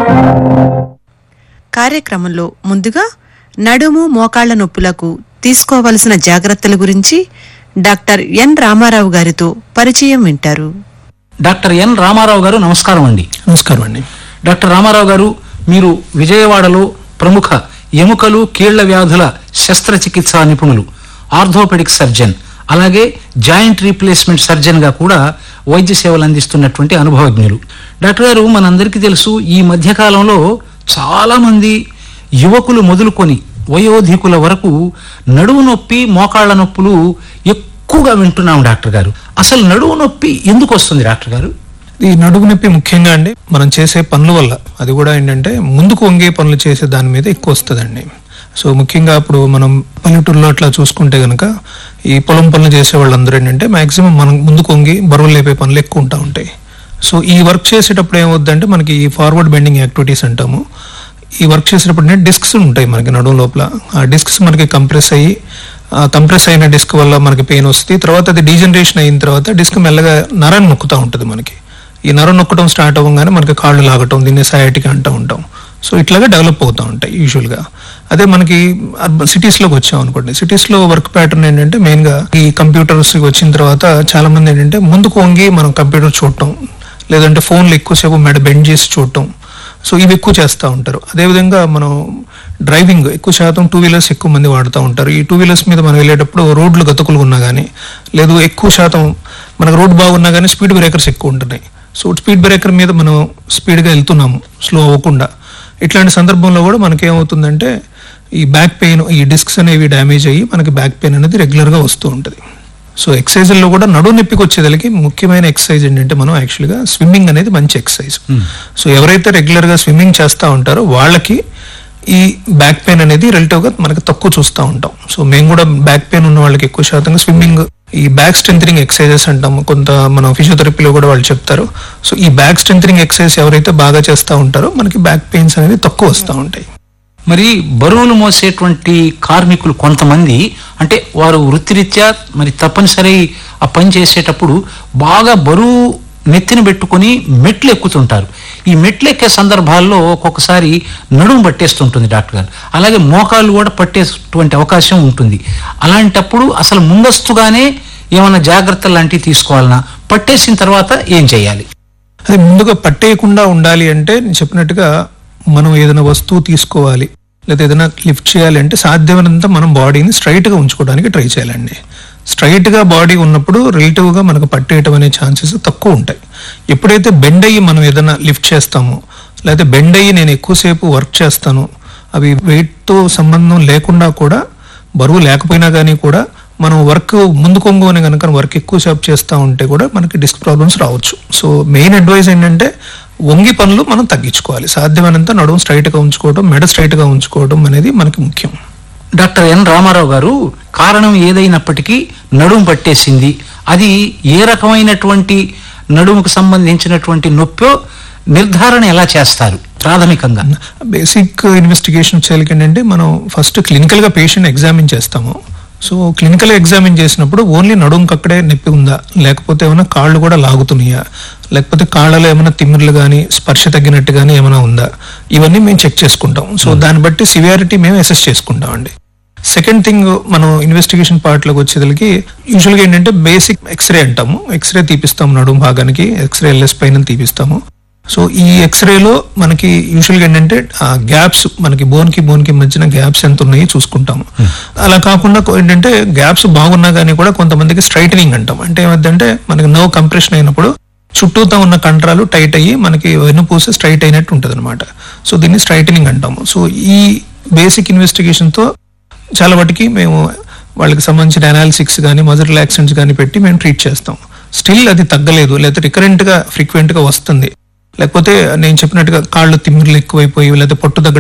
కార్యక్రమంలో ముందుగా నడుము మోకాళ్ల నొప్పులకు తీసుకోవలసిన జాగ్రత్తల గురించి డాక్టర్ ఎన్ రామారావు గారితో పరిచయం వింటారు డాక్టర్ ఎన్ రామారావు గారు నమస్కారం అండి నమస్కారం అండి డాక్టర్ రామారావు గారు మీరు విజయవాడలో ప్రముఖ ఎముకలు కీళ్ల వ్యాధుల శస్త్రచికిత్సా నిపుణులు ఆర్థోపెడిక్ సర్జన్ అలాగే జాయింట్ రీప్లేస్మెంట్ సర్జన్ గా కూడా వైద్య సేవలు అందిస్తున్నటువంటి అనుభవజ్ఞులు డాక్టర్ గారు మనందరికీ తెలుసు ఈ మధ్యకాలంలో చాలా మంది యువకులు మొదలుకొని వయోధికుల వరకు నడుము నొప్పి మోకాళ్ల నొప్పులు ఎక్కువగా వింటున్నాం డాక్టర్ గారు అసలు నడుము నొప్పి ఎందుకు వస్తుంది డాక్టర్ గారు ఈ నడుము నొప్పి ముఖ్యంగా అండి మనం చేసే పనుల వల్ల అది కూడా ఏంటంటే ముందుకు వంగే పనులు చేసే దాని మీద ఎక్కువ వస్తుందండి సో ముఖ్యంగా ఇప్పుడు మనం పల్లెటూరులో అట్లా చూసుకుంటే కనుక ఈ పొలం పనులు చేసే వాళ్ళందరూ ఏంటంటే మాక్సిమం మనం ముందుకు వంగి బరువులు లేపే పనులు ఎక్కువ ఉంటా ఉంటాయి సో ఈ వర్క్ చేసేటప్పుడు ఏమవుద్దంటే మనకి ఈ ఫార్వర్డ్ బెండింగ్ యాక్టివిటీస్ అంటాము ఈ వర్క్ చేసేటప్పుడు డిస్క్స్ ఉంటాయి మనకి నడుము లోపల ఆ డిస్క్స్ మనకి కంప్రెస్ అయ్యి కంప్రెస్ అయిన డిస్క్ వల్ల మనకి పెయిన్ వస్తుంది తర్వాత అది డీజనరేషన్ అయిన తర్వాత డిస్క్ మెల్లగా నరాన్ని నొక్కుతూ ఉంటుంది మనకి ఈ నరం నొక్కడం స్టార్ట్ అవ్వగానే మనకి కాళ్ళు లాగటం దీన్ని సయాటిక్ అంటూ ఉంటాం సో ఇట్లాగా డెవలప్ అవుతూ ఉంటాయి యూజువల్గా అదే మనకి అర్బన్ సిటీస్లోకి వచ్చాం అనుకోండి సిటీస్లో వర్క్ ప్యాటర్న్ ఏంటంటే మెయిన్గా ఈ కంప్యూటర్స్ వచ్చిన తర్వాత చాలా మంది ఏంటంటే ముందుకు వంగి మనం కంప్యూటర్ చూడటం లేదంటే ఫోన్లు ఎక్కువసేపు మెడ బెండ్ చేసి చూడటం సో ఇవి ఎక్కువ చేస్తూ ఉంటారు అదేవిధంగా మనం డ్రైవింగ్ ఎక్కువ శాతం టూ వీలర్స్ ఎక్కువ మంది వాడుతూ ఉంటారు ఈ టూ వీలర్స్ మీద మనం వెళ్ళేటప్పుడు రోడ్లు గతుకులు ఉన్నా కానీ లేదు ఎక్కువ శాతం మనకు రోడ్ బాగున్నా కానీ స్పీడ్ బ్రేకర్స్ ఎక్కువ ఉంటున్నాయి సో స్పీడ్ బ్రేకర్ మీద మనం స్పీడ్గా వెళ్తున్నాము స్లో అవ్వకుండా ఇట్లాంటి సందర్భంలో కూడా మనకి ఏమవుతుందంటే ఈ బ్యాక్ పెయిన్ ఈ డిస్క్స్ అనేవి డ్యామేజ్ అయ్యి మనకి బ్యాక్ పెయిన్ అనేది రెగ్యులర్గా వస్తూ ఉంటుంది సో ఎక్సర్సైజ్లో కూడా నడుము నొప్పికి వచ్చేదానికి ముఖ్యమైన ఎక్సర్సైజ్ ఏంటంటే మనం యాక్చువల్గా స్విమ్మింగ్ అనేది మంచి ఎక్సర్సైజ్ సో ఎవరైతే రెగ్యులర్గా స్విమ్మింగ్ చేస్తూ ఉంటారో వాళ్ళకి ఈ బ్యాక్ పెయిన్ అనేది రిలేటివ్గా మనకి తక్కువ చూస్తూ ఉంటాం సో మేము కూడా బ్యాక్ పెయిన్ ఉన్న వాళ్ళకి ఎక్కువ శాతంగా స్విమ్మింగ్ ఈ బ్యాక్ స్ట్రెంథనింగ్ ఎక్సర్సైజెస్ అంటాం కొంత మన ఫిజియోథెరపీలో కూడా వాళ్ళు చెప్తారు సో ఈ బ్యాక్ స్ట్రెంథనింగ్ ఎక్సర్సైజ్ ఎవరైతే బాగా చేస్తూ ఉంటారో మనకి బ్యాక్ పెయిన్స్ అనేవి తక్కువ వస్తూ ఉంటాయి మరి బరువులు మోసేటువంటి కార్మికులు కొంతమంది అంటే వారు వృత్తిరీత్యా మరి తప్పనిసరి ఆ పని చేసేటప్పుడు బాగా బరువు నెత్తిన పెట్టుకొని మెట్లు ఎక్కుతుంటారు ఈ మెట్లు ఎక్కే సందర్భాల్లో ఒక్కొక్కసారి నడుము పట్టేస్తుంటుంది డాక్టర్ గారు అలాగే మోకాళ్ళు కూడా పట్టేటువంటి అవకాశం ఉంటుంది అలాంటప్పుడు అసలు ముందస్తుగానే ఏమైనా జాగ్రత్తలు లాంటివి తీసుకోవాలన్నా పట్టేసిన తర్వాత ఏం చేయాలి అది ముందుగా పట్టేయకుండా ఉండాలి అంటే నేను చెప్పినట్టుగా మనం ఏదైనా వస్తువు తీసుకోవాలి లేదా ఏదైనా లిఫ్ట్ చేయాలి అంటే సాధ్యమైనంత మనం బాడీని స్ట్రైట్గా ఉంచుకోవడానికి ట్రై చేయాలండి స్ట్రైట్గా బాడీ ఉన్నప్పుడు రిలేటివ్గా మనకు పట్టేయటం అనే ఛాన్సెస్ తక్కువ ఉంటాయి ఎప్పుడైతే బెండ్ అయ్యి మనం ఏదైనా లిఫ్ట్ చేస్తామో లేకపోతే బెండ్ అయ్యి నేను ఎక్కువసేపు వర్క్ చేస్తాను అవి వెయిట్తో సంబంధం లేకుండా కూడా బరువు లేకపోయినా కానీ కూడా మనం వర్క్ ముందు కొంగు అని కనుక వర్క్ ఎక్కువ సేపు చేస్తూ ఉంటే కూడా మనకి డిస్క్ ప్రాబ్లమ్స్ రావచ్చు సో మెయిన్ అడ్వైస్ ఏంటంటే వంగి పనులు మనం తగ్గించుకోవాలి సాధ్యమైనంత నడుము స్ట్రైట్గా ఉంచుకోవడం మెడ స్ట్రైట్గా ఉంచుకోవడం అనేది మనకి ముఖ్యం డాక్టర్ ఎన్ రామారావు గారు కారణం ఏదైనప్పటికీ నడుము పట్టేసింది అది ఏ రకమైనటువంటి నడుముకు సంబంధించినటువంటి నొప్పో నిర్ధారణ ఎలా చేస్తారు ప్రాథమికంగా బేసిక్ ఇన్వెస్టిగేషన్ వచ్చేసరికి ఏంటంటే మనం ఫస్ట్ క్లినికల్గా పేషెంట్ ఎగ్జామిన్ చేస్తాము సో క్లినికల్ ఎగ్జామిన్ చేసినప్పుడు ఓన్లీ నడుముకి అక్కడే నొప్పి ఉందా లేకపోతే ఏమైనా కాళ్ళు కూడా లాగుతున్నాయా లేకపోతే కాళ్ళలో ఏమైనా తిమ్మిర్లు కానీ స్పర్శ తగ్గినట్టు కానీ ఏమైనా ఉందా ఇవన్నీ మేము చెక్ చేసుకుంటాం సో దాన్ని బట్టి సివియారిటీ మేము అసెస్ చేసుకుంటాం అండి సెకండ్ థింగ్ మనం ఇన్వెస్టిగేషన్ పార్ట్లోకి వచ్చేసరికి యూజువల్గా ఏంటంటే బేసిక్ ఎక్స్రే అంటాము ఎక్స్రే తీపిస్తాము నడుము భాగానికి ఎక్స్రే ఎల్ఎస్ పైన తీపిస్తాము సో ఈ ఎక్స్రేలో మనకి యూజువల్గా ఏంటంటే ఆ గ్యాప్స్ మనకి బోన్ కి బోన్ కి మధ్యన గ్యాప్స్ ఎంత ఉన్నాయి చూసుకుంటాము అలా కాకుండా కొ- ఏంటంటే గ్యాప్స్ బాగున్నా కానీ కూడా కొంతమందికి స్ట్రైటనింగ్ అంటాం అంటే ఏమంటే మనకి నర్వ్ కంప్రెషన్ అయినప్పుడు చుట్టూతా ఉన్న కంట్రాలు టైట్ అయ్యి మనకి వెన్నుపూస స్ట్రైట్ అయినట్టు ఉంటుంది అనమాట సో దీన్ని స్ట్రైటనింగ్ అంటాము సో ఈ బేసిక్ ఇన్వెస్టిగేషన్తో చాలా వాటికి మేము వాళ్ళకి సంబంధించిన అనాలిసిక్స్ కానీ మజర్ రిలాక్సెంట్స్ కానీ పెట్టి మేము ట్రీట్ చేస్తాం స్టిల్ అది తగ్గలేదు లేకపోతే రికరెంట్ గా ఫ్రీక్వెంట్ గా వస్తుంది లేకపోతే నేను చెప్పినట్టుగా కాళ్ళు తిమ్మిర్లు ఎక్కువైపోయి లేకపోతే పట్టు తగ్గ